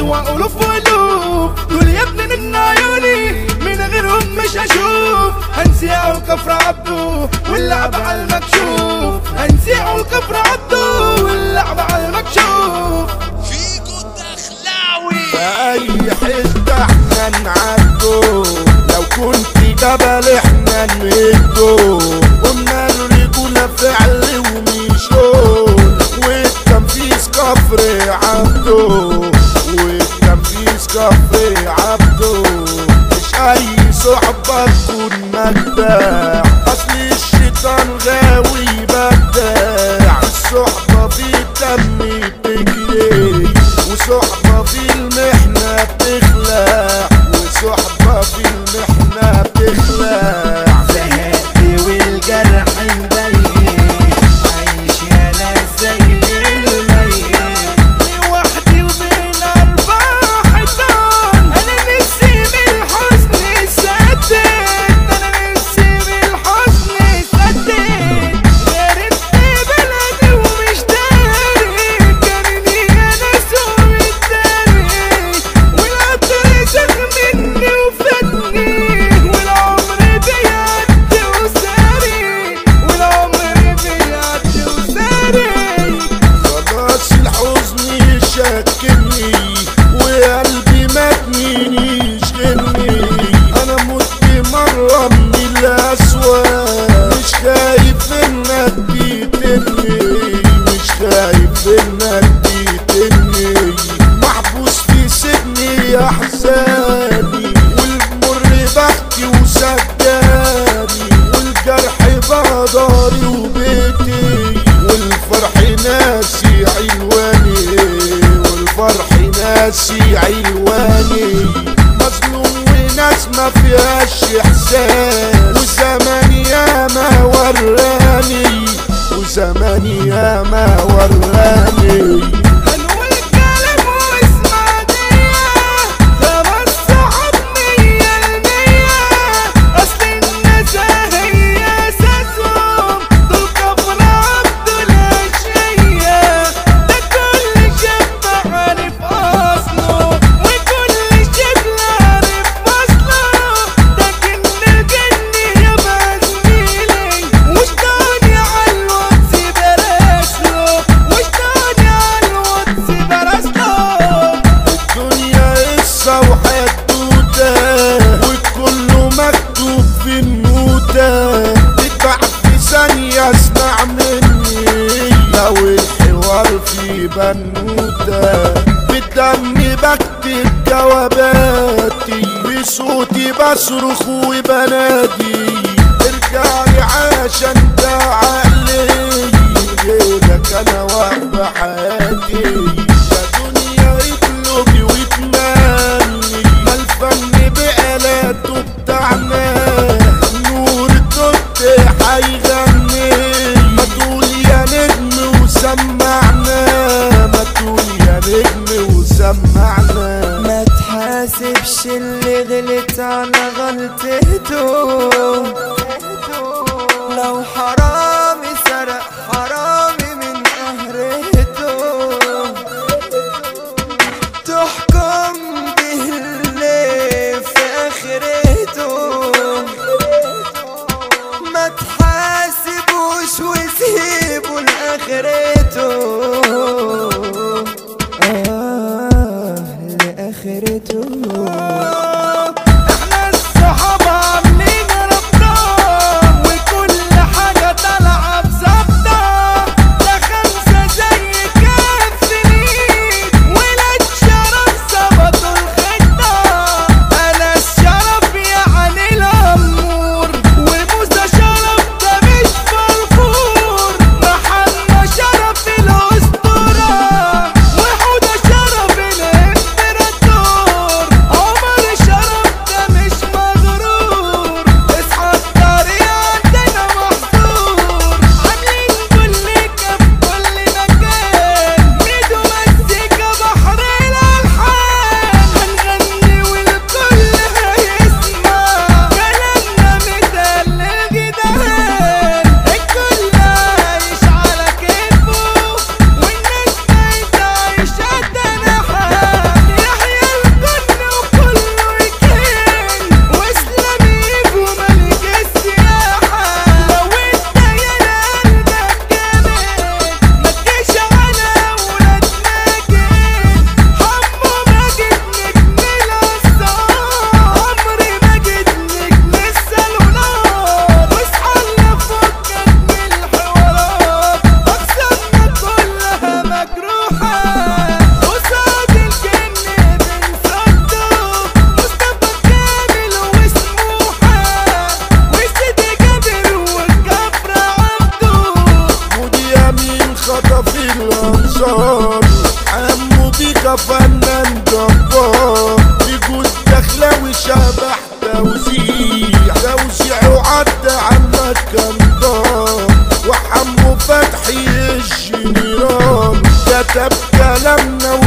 والوف والوف دول يا ابني من عيوني من غيرهم مش هشوف هنسيعوا الكفر عبده واللعب على المكشوف هنسيعوا الكفر عبده واللعب على المكشوف فيكو دخلاوي في اي حتة احنا نعدو لو كنت جبل احنا نهدو قلنا الرجولة فعل ومشون والتنفيذ كفر عبدو والتنفيذ كفر عبدو مش اي صحبة تكون مداع اصل الشيطان غاوي بداع الصحبة في الدم بتجري وصحبة في المحنة بتخلع وصحبة في المحنة بتخلع زهقت والجرح مبين عايش يا ناس زي الميت لوحدي وبين اربع حيطان انا نفسي من الحزن سدد انا نفسي من الحزن سدد غربت بلدي ومش داري كانني انا سوء الداري والقطر زغ مني وفاتني والعمر بيعدي وساري والعمر بيعدي وساري خلاص الحزن شكلني وقلبي ماتني يشغلني انا مت مرة من الاسوا مش خايف انك تقتلني مش خايف انك تقتلني محبوس في سجني يا احزاني والمر بختي وسجاني والجرح بقدري وبيتي والفرح ناسي علواني والفرح ناسي علواني مظلوم وناس ما فيهاش احساس وزمان ياما وراني وزمان ياما وراني هنقول كلام واسمع ديا خمس صحاب مية المية أصل الناس هي أساسهم دول كفر عبد الأشياء ده كل شاب عارف أصله وكل شبل عارف فصله لكن الجن يا زميلي وش تاني عالواتس براسله وش تاني عالواتس براسله الدنيا قصة وحدوتة وكله مكتوب في النوتة تتبع في ثانية اسمع مني لو الحوار في بنوتة بالدم بكتب جواباتي بصوتي بصرخ وبنادي ارجعي عشان ده عقلي غيرك انا واقف حياتي يا دنيا اطلبي واتمني ما الفن بآلاته بتاعنا نور التوت هيغني ما تقول يا نجم وسمعنا ما تقول يا نجم وسمعنا ما تحاسبش اللي غلط على غلطته لو حرامي سرق حرامي من قهرته تحكم به اللي في اخرته ما تحاسبوش وسيبوا لاخرته آه لآخرته احنا الصحاب عاملين ربطان وكل حاجة طالعة بظبطة ده خمسة زي كام سنين ولاد شرف ظبطوا الخطة أنا الشرف يعني الأمور وموسى شرف ده مش فرفور محمد شرف الأسطورة وحودة شرف الإمبراطور عمر حودة فنان جبار يجوز دخلاوي شبح توزيع توزيع وعدى عنك كمدار وحمو فتحي الجنرال كتب كلامنا